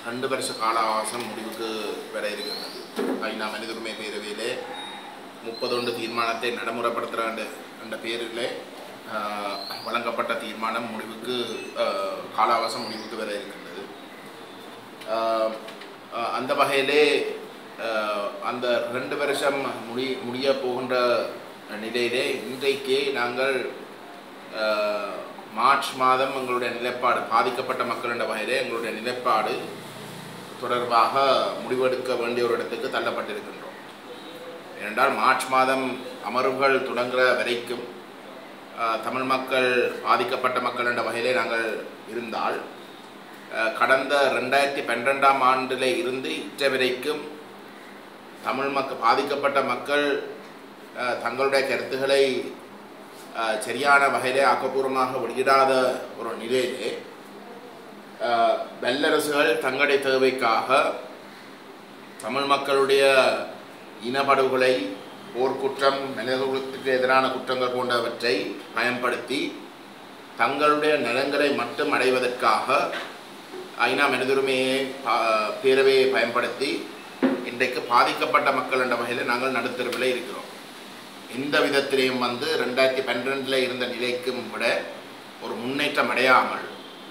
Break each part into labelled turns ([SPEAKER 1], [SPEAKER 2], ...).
[SPEAKER 1] ரெண்டு வருஷ கால அவகாசம் முடிவுக்கு வர இருக்கிறது ஐநா மனித உரிமை பேரவையிலே முப்பதொண்டு தீர்மானத்தை நடைமுறைப்படுத்துகிற என்ற பேரில் வழங்கப்பட்ட தீர்மானம் முடிவுக்கு ஆஹ், கால அவகாசம் முடிவுக்கு வர இருக்கின்றது ஆஹ், ஆஹ், அந்த வகையிலே ஆஹ், அந்த ரெண்டு வருஷம் முடி முடிய போகின்ற நிலையிலே இன்றைக்கே நாங்கள் ஆஹ், மார்ச் மாதம் எங்களுடைய நிலைப்பாடு பாதிக்கப்பட்ட மக்கள் என்ற வகையிலே எங்களுடைய நிலைப்பாடு தொடர்பாக முடிவெடுக்க வேண்டிய ஒரு இடத்துக்கு தள்ளப்பட்டிருக்கின்றோம் ஏனென்றால் மார்ச் மாதம் அமர்வுகள் தொடங்குற வரைக்கும் ஆஹ், தமிழ் மக்கள் பாதிக்கப்பட்ட மக்கள் என்ற வகையிலே நாங்கள் இருந்தால் ஆஹ், கடந்த ரெண்டாயிரத்தி பன்னிரெண்டாம் ஆண்டில் இருந்து இற்ற வரைக்கும் தமிழ் மக்கள் பாதிக்கப்பட்ட மக்கள் ஆஹ், தங்களுடைய கருத்துக்களை ஆஹ், சரியான வகையிலே ஆக்கப்பூர்வமாக வெளியிடாத ஒரு நிலையிலே ஆஹ், வல்லரசுகள் தங்களுடைய தேவைக்காக தமிழ் மக்களுடைய இனப்படுகொலை போர்க்குற்றம் மனிதகுலத்துக்கு எதிரான குற்றங்கள் போன்றவற்றை பயன்படுத்தி தங்களுடைய நலன்களை மட்டும் அடைவதற்காக ஐநா மனிதுரிமையை பா- பேரவையை பயன்படுத்தி இன்றைக்கு பாதிக்கப்பட்ட மக்கள் என்ற வகையில் நாங்கள் நடுத்தருவில் இருக்கிறோம் எந்த விதத்திலையும் வந்து ரெண்டாயிரத்தி பன்னிரெண்டில் இருந்த நிலைக்கும் விட ஒரு முன்னேற்றம் அடையாமல்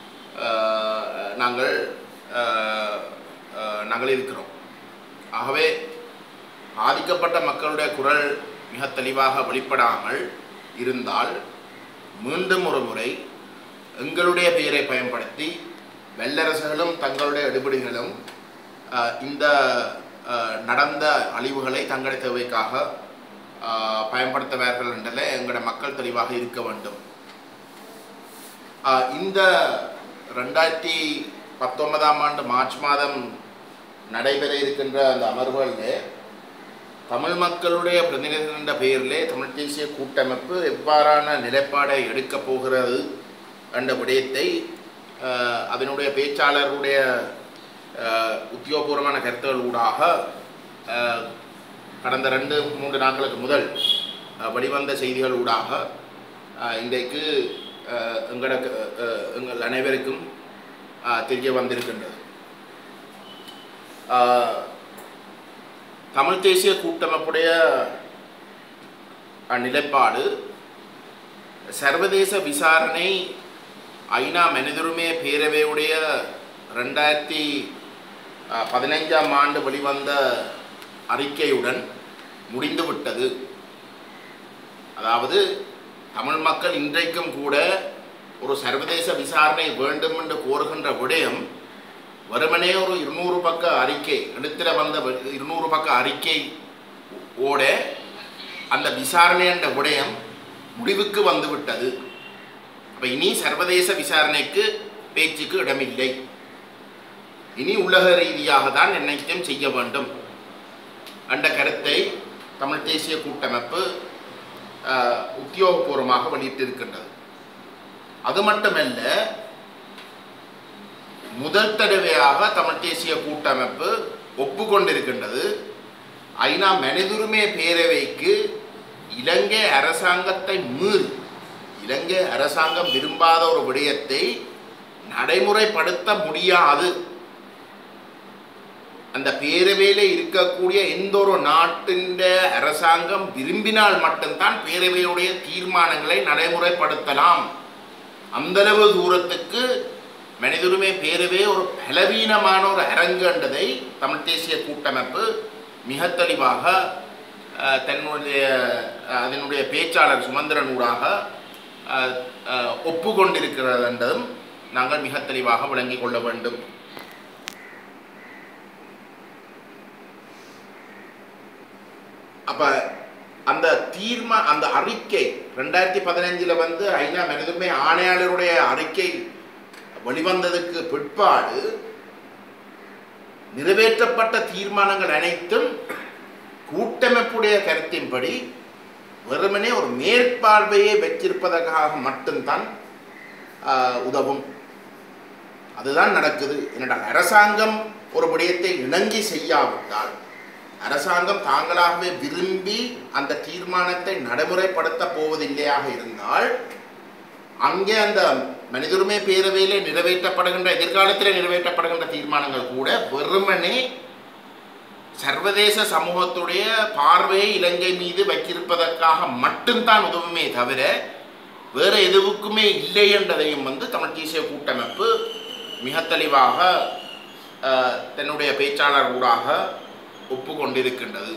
[SPEAKER 1] ஆஹ், நாங்கள் ஆஹ், ஆஹ், நாங்கள் இருக்கிறோம் ஆகவே பாதிக்கப்பட்ட மக்களுடைய குரல் மிக தெளிவாக வெளிப்படாமல் இருந்தால் மீண்டும் ஒரு முறை எங்களுடைய பெயரை பயன்படுத்தி வல்லரசுகளும் தங்களுடைய எடுபடிகளும் ஆஹ், இந்த ஆஹ், நடந்த அழிவுகளை தங்களுடைய தேவைக்காக ஆஹ், பயன்படுத்துவார்கள் என்றதில் எங்களுடைய மக்கள் தெளிவாக இருக்க வேண்டும் ஆஹ், இந்த ரெண்டாயிரத்தி பத்தொன்பதாம் ஆண்டு மார்ச் மாதம் நடைபெற இருக்கின்ற அந்த அமர்வுகளில் தமிழ் மக்களுடைய பிரதிநிதிகள் என்ற பெயரிலே தமிழ் தேசிய கூட்டமைப்பு எவ்வாறான நிலைப்பாடை எடுக்கப் போகிறது என்ற விடயத்தை ஆஹ், அதனுடைய பேச்சாளர்களுடைய ஆஹ், உத்தியோகபூர்வமான கருத்துக்கள் ஊடாக ஆஹ், கடந்த ரெண்டு மூன்று நாட்களுக்கு முதல் ஆஹ், வெளிவந்த செய்திகள் ஊடாக ஆஹ், இன்றைக்கு ஆஹ், எங்களுக்கு ஆஹ், எங்கள் அனைவருக்கும் ஆஹ், தெரிய வந்திருக்கின்றது ஆஹ், தமிழ் தேசிய கூட்டமைப்புடைய அஹ், நிலைப்பாடு சர்வதேச விசாரணை ஐநா மனிதுரிமை பேரவையுடைய ரெண்டாயிரத்தி அஹ், பதினைஞ்சாம் ஆண்டு வெளிவந்த அறிக்கையுடன் முடிந்துவிட்டது அதாவது தமிழ் மக்கள் இன்றைக்கும் கூட ஒரு சர்வதேச விசாரணை வேண்டும் என்று கோருகின்ற விடயம் வெறுமனே ஒரு இருநூறு பக்க அறிக்கை எடுத்துட வந்த வெ- இருநூறு பக்க அறிக்கை ஓட அந்த விசாரணை என்ற விடயம் முடிவுக்கு வந்துவிட்டது அப்ப இனி சர்வதேச விசாரணைக்கு பேச்சுக்கு இடமில்லை இனி உலக ரீதியாக தான் நிர்ணயம் செய்ய வேண்டும் என்ற கருத்தை தமிழ் தேசிய கூட்டமைப்பு ஆஹ், உத்தியோகபூர்வமாக வெளியிட்டிருக்கின்றது அது மட்டுமல்ல முதல் தடவையாக தமிழ் தேசிய கூட்டமைப்பு ஒப்புக்கொண்டிருக்கின்றது ஐநா மனிதுரிமை பேரவைக்கு இலங்கை அரசாங்கத்தை மீறி இலங்கை அரசாங்கம் விரும்பாத ஒரு விடயத்தை நடைமுறைப்படுத்த முடியாது அந்த பேரவையில் இருக்கக்கூடிய எந்த ஒரு நாட்டின் அரசாங்கம் விரும்பினால் மட்டும்தான் பேரவையுடைய தீர்மானங்களை நடைமுறைப்படுத்தலாம் அந்தளவு தூரத்துக்கு மனிதுரிமை பேரவே ஒரு பலவீனமான ஒரு அரங்கு என்றதை தமிழ் தேசிய கூட்டமைப்பு மிக தெளிவாக அஹ், தன்னுடைய அஹ், அதனுடைய பேச்சாளர் சுமந்திரன் ஊடாக அஹ், அஹ், ஒப்புக்கொண்டிருக்கிறது என்றதும் நாங்கள் மிக தெளிவாக விளங்கிக் கொள்ள வேண்டும் அப்ப அந்த தீர்மா அந்த அறிக்கை ரெண்டாயிரத்தி பதினஞ்சில் வந்து ஐநா மனிதர்மை ஆணையாளருடைய அறிக்கை வெளிவந்ததுக்கு பிற்பாடு நிறைவேற்றப்பட்ட தீர்மானங்கள் அனைத்தும் கூட்டமைப்புடைய கருத்தின்படி வெறுமனே ஒரு மேற்பார்வையை வச்சிருப்பதற்காக மட்டும்தான் ஆஹ், உதவும் அதுதான் நடக்குது என்னடா அரசாங்கம் ஒரு விடயத்தை இணங்கி செய்யாவிட்டால் அரசாங்கம் தாங்களாகவே விரும்பி அந்த தீர்மானத்தை நடைமுறைப்படுத்த போவதில்லையாக இருந்தால் அங்கே அந்த மனிதுரிமை பேரவையில் நிறைவேற்றப்படுகின்ற எதிர்காலத்தில் நிறைவேற்றப்படுகின்ற தீர்மானங்கள் கூட வெறுமனே சர்வதேச சமூகத்துடைய பார்வையை இலங்கை மீது வைத்திருப்பதற்காக மட்டும்தான் உதவுமே தவிர வேற எதுவுக்குமே இல்லை என்றதையும் வந்து தமிழ் தேசிய கூட்டமைப்பு மிக தெளிவாக அஹ், தன்னுடைய பேச்சாளர் ஊடாக ஒப்புக்கொண்டிருக்கின்றது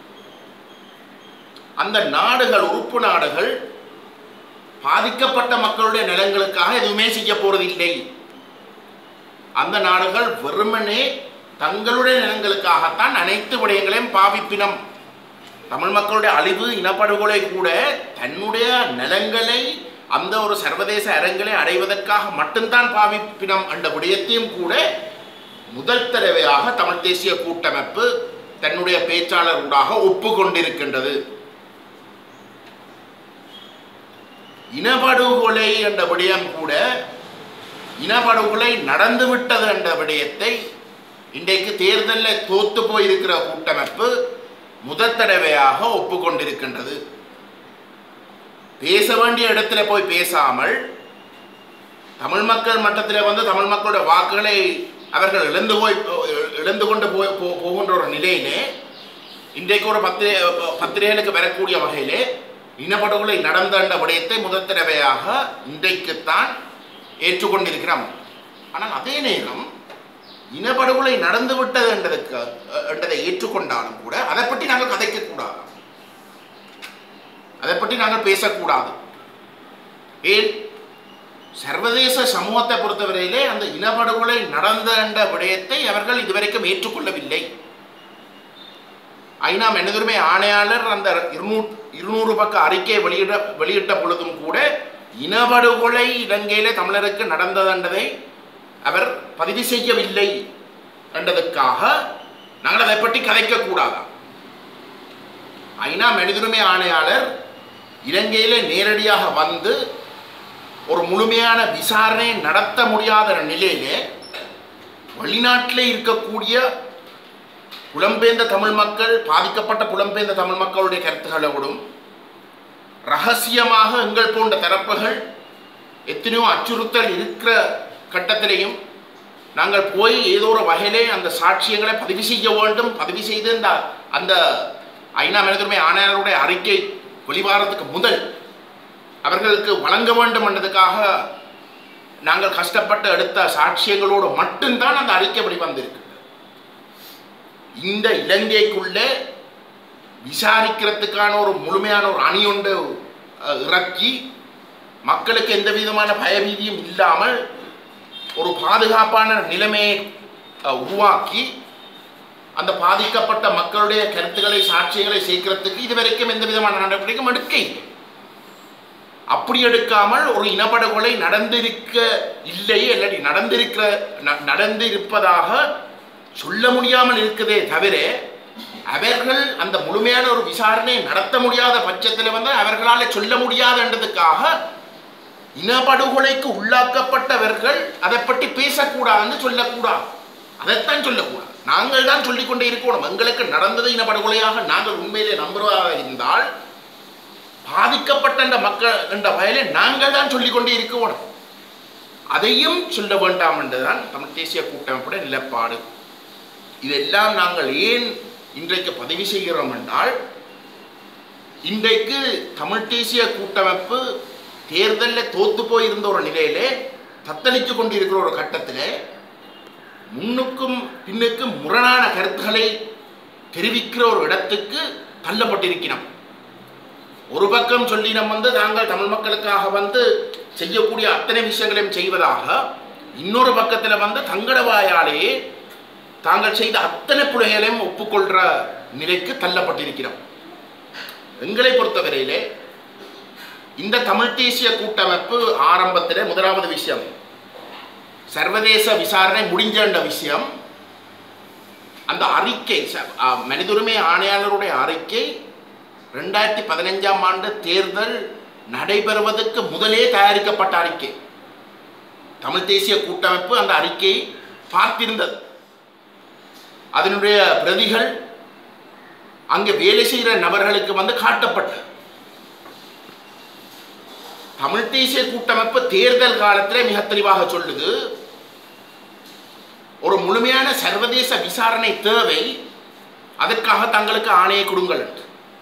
[SPEAKER 1] அந்த நாடுகள் உறுப்பு நாடுகள் பாதிக்கப்பட்ட மக்களுடைய நலன்களுக்காக எதுவுமே செய்ய போறதில்லை அந்த நாடுகள் வெறுமனே தங்களுடைய நலன்களுக்காகத்தான் அனைத்து விடயங்களையும் பாவிப்பினம் தமிழ் மக்களுடைய அழிவு இனப்படுகொலை கூட தன்னுடைய நலன்களை அந்த ஒரு சர்வதேச அரங்களை அடைவதற்காக மட்டும்தான் பாவிப்பினம் என்ற விடயத்தையும் கூட முதல் தடவையாக தமிழ் தேசிய கூட்டமைப்பு தன்னுடைய பேச்சாளர் ஊடாக ஒப்புக்கொண்டிருக்கின்றது இனப்படுகொலை என்ற விடயம் கூட இனப்படுகொலை நடந்துவிட்டது என்ற விடயத்தை இன்றைக்கு தேர்தலில் தோத்து போயிருக்கிற கூட்டமைப்பு முதல் தடவையாக ஒப்புக்கொண்டிருக்கின்றது பேச வேண்டிய இடத்துல போய் பேசாமல் தமிழ் மக்கள் மட்டத்தில் வந்து தமிழ் மக்களுடைய வாக்குகளை அவர்கள் இழந்து போய் இழந்து கொண்டு போய் போ- போகின்ற ஒரு நிலையிலே இன்றைக்கு ஒரு பத்திரிகை பத்திரிகைகளுக்கு வரக்கூடிய வகையிலே இனப்படுகொலை நடந்த என்ற விடயத்தை முதல் தடவையாக இன்றைக்குத்தான் ஏற்றுக்கொண்டிருக்கிறோம் ஆனால் அதே நேரம் இனப்படுகொலை நடந்து விட்டது என்றதுக்கு அஹ், என்றதை ஏற்றுக்கொண்டாலும் கூட அதை பற்றி நாங்கள் கதைக்க கூடாது அதை பற்றி நாங்கள் பேசக்கூடாது ஏன் சர்வதேச சமூகத்தை பொறுத்தவரையிலே அந்த இனப்படுகொலை நடந்த என்ற விடயத்தை அவர்கள் இதுவரைக்கும் ஏற்றுக்கொள்ளவில்லை ஐநா மனிதுரிமை ஆணையாளர் அந்த இருநூறு இருநூறு பக்க அறிக்கை வெளியிட வெளியிட்ட பொழுதும் கூட இனப்படுகொலை இலங்கையிலே தமிழருக்கு நடந்தது என்றதை அவர் பதிவு செய்யவில்லை என்றதுக்காக நாங்கள் அதை பற்றி கதைக்க கூடாதா ஐநா மனிதுரிமை ஆணையாளர் இலங்கையிலே நேரடியாக வந்து ஒரு முழுமையான விசாரணை நடத்த முடியாத நிலையிலே வெளிநாட்டிலே இருக்கக்கூடிய புலம்பெயர்ந்த தமிழ் மக்கள் பாதிக்கப்பட்ட புலம்பெயர்ந்த தமிழ் மக்களுடைய கருத்துக்களோடும் ரகசியமாக எங்கள் போன்ற தரப்புகள் எத்தனையோ அச்சுறுத்தல் இருக்கிற கட்டத்திலையும் நாங்கள் போய் ஏதோ ஒரு வகையிலே அந்த சாட்சியங்களை பதிவு செய்ய வேண்டும் பதிவு செய்து இந்த அந்த ஐநா மனிதருமை ஆணையாளருடைய அறிக்கை வெளிவாரத்துக்கு முதல் அவர்களுக்கு வழங்க வேண்டும் என்றதுக்காக நாங்கள் கஷ்டப்பட்டு எடுத்த சாட்சியங்களோடு மட்டும்தான் அந்த அறிக்கை வெளிவந்திருக்கு இந்த இலங்கைக்குள்ளே விசாரிக்கிறதுக்கான ஒரு முழுமையான ஒரு அணி ஒன்று அஹ், இறக்கி மக்களுக்கு எந்த விதமான பயபீதியும் இல்லாமல் ஒரு பாதுகாப்பான நிலைமையை அஹ், உருவாக்கி அந்த பாதிக்கப்பட்ட மக்களுடைய கருத்துக்களை சாட்சியங்களை சேர்க்கிறதுக்கு இதுவரைக்கும் எந்த விதமான நடவடிக்கையும் எடுக்க இல்லை. அப்படி எடுக்காமல் ஒரு இனப்படுகொலை நடந்திருக்க இல்லை இல்லாட்டி நடந்திருக்கிற ந- நடந்திருப்பதாக சொல்ல முடியாமல் இருக்குதே தவிர அவர்கள் அந்த முழுமையான ஒரு விசாரணை நடத்த முடியாத பட்சத்தில் வந்து அவர்களால் சொல்ல முடியாதுன்றதுக்காக இனப்படுகொலைக்கு உள்ளாக்கப்பட்டவர்கள் அதை பற்றி பேசக்கூடாதுன்னு சொல்லக்கூடாது அதைத்தான் சொல்லக்கூடாது நாங்கள் தான் சொல்லிக்கொண்டே இருக்கணும் எங்களுக்கு நடந்தது இனப்படுகொலையாக நாங்கள் உண்மையிலே நம்புவதாக இருந்தால் பாதிக்கப்பட்ட இந்த மக்கள் என்ற வயலை நாங்கள் தான் சொல்லிக்கொண்டே இருக்கணும் அதையும் சொல்ல வேண்டாம் என்றுதான் தமிழ் தேசிய கூட்டமைப்புடைய நிலப்பாடு இதெல்லாம் நாங்கள் ஏன் இன்றைக்கு பதிவு செய்கிறோம் என்றால் இன்றைக்கு தமிழ் தேசிய கூட்டமைப்பு தேர்தலில் தோத்து போயிருந்த ஒரு நிலையிலே தத்தளித்து கொண்டிருக்கிற ஒரு கட்டத்திலே முன்னுக்கும் பின்னுக்கும் முரணான கருத்துக்களை தெரிவிக்கிற ஒரு இடத்துக்கு தள்ளப்பட்டிருக்கிறோம் ஒரு பக்கம் சொல்லி நம்ம வந்து தாங்கள் தமிழ் மக்களுக்காக வந்து செய்யக்கூடிய அத்தனை விஷயங்களையும் செய்வதாக இன்னொரு பக்கத்தில் வந்து தங்கட வாயாலேயே தாங்கள் செய்த அத்தனை புலைகளையும் ஒப்புக்கொள்கிற நிலைக்கு தள்ளப்பட்டிருக்கிறோம் எங்களை பொறுத்தவரையிலே இந்த தமிழ் தேசிய கூட்டமைப்பு ஆரம்பத்தில் முதலாவது விஷயம் சர்வதேச விசாரணை முடிஞ்ச விஷயம் அந்த அறிக்கை ச- அ, மனிதுரிமை ஆணையாளருடைய அறிக்கை ரெண்டாயிரத்தி பதினஞ்சாம் ஆண்டு தேர்தல் நடைபெறுவதற்கு முதலே தயாரிக்கப்பட்ட அறிக்கை தமிழ் தேசிய கூட்டமைப்பு அந்த அறிக்கையை பார்த்திருந்தது அதனுடைய பிரதிகள் அங்கே வேலை செய்கிற நபர்களுக்கு வந்து காட்டப்பட்டது தமிழ் தேசிய கூட்டமைப்பு தேர்தல் காலத்திலே மிக தெளிவாக சொல்லுது ஒரு முழுமையான சர்வதேச விசாரணை தேவை அதற்காக தங்களுக்கு ஆணையை கொடுங்கள் என்று.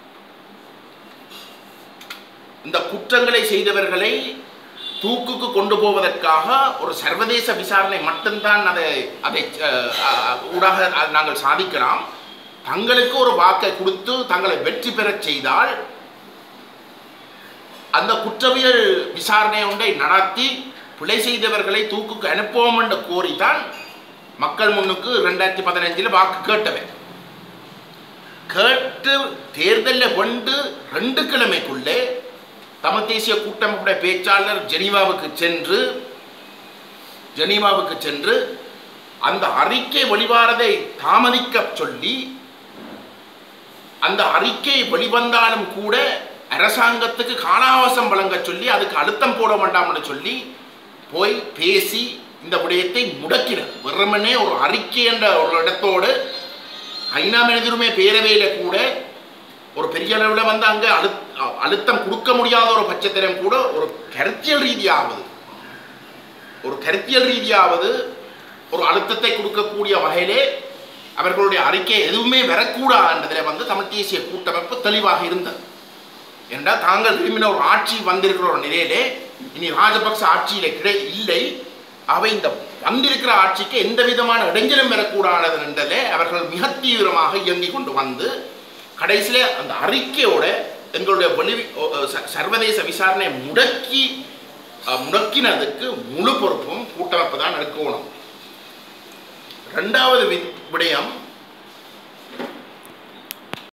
[SPEAKER 1] இந்த குற்றங்களை செய்தவர்களை தூக்குக்கு கொண்டு போவதற்காக ஒரு சர்வதேச விசாரணை மட்டும்தான் அதை அதை அஹ், அஹ், ஊடாக அஹ், நாங்கள் சாதிக்கலாம் தங்களுக்கு ஒரு வாக்கை கொடுத்து தங்களை வெற்றி பெறச் செய்தால் அந்த குற்றவியல் விசாரணை ஒன்றை நடத்தி பிழை செய்தவர்களை தூக்குக்கு அனுப்புவோம் என்று கோரித்தான் மக்கள் முன்னுக்கு ரெண்டாயிரத்தி பதினஞ்சில் வாக்கு கேட்டவன் கேட்டு தேர்தலில் கொண்டு ரெண்டு கிழமைக்குள்ளே தமிழ் தேசிய கூட்டமைப்புடைய பேச்சாளர் ஜெனீவாவுக்கு சென்று ஜெனீவாவுக்கு சென்று அந்த அறிக்கை வெளிவாரதை தாமதிக்க சொல்லி அந்த அறிக்கை வெளிவந்தாலும் கூட அரசாங்கத்துக்கு காலாவசம் வழங்க சொல்லி அதுக்கு அழுத்தம் போட வேண்டாம்னு சொல்லி போய் பேசி இந்த விடயத்தை முடக்கினர் வெறுமனே ஒரு அறிக்கை என்ற ஒரு இடத்தோடு ஐநா மனிதருமே பேரவையில கூட ஒரு பெரிய அளவில் வந்து அங்கே அழு அழுத்தம் கொடுக்க முடியாத ஒரு பட்சத்திலும் கூட ஒரு கருத்தியல் ரீதியாவது ஒரு கருத்தியல் ரீதியாவது ஒரு அழுத்தத்தை கொடுக்கக்கூடிய வகையிலே அவர்களுடைய அறிக்கை எதுவுமே வரக்கூடாதுன்றதில் வந்து தமிழ் தேசிய கூட்டமைப்பு தெளிவாக இருந்தது என்றால் தாங்கள் விரும்பின ஒரு ஆட்சி வந்திருக்கிற ஒரு நிலையிலே இனி ராஜபக்ச ஆட்சியில கிடை இல்லை அவை இந்த வந்திருக்கிற ஆட்சிக்கு எந்த விதமான இடைஞ்சலும் வரக்கூடாது என்றதிலே அவர்கள் மிக தீவிரமாக இயங்கிக் கொண்டு வந்து கடைசியிலே அந்த அறிக்கையோட எங்களுடைய வெளி ச- சர்வதேச விசாரணை முடக்கி அஹ், முடக்கினதுக்கு முழு பொறுப்பும் கூட்டமைப்பு தான் எடுக்கணும் ரெண்டாவது வி- விடயம்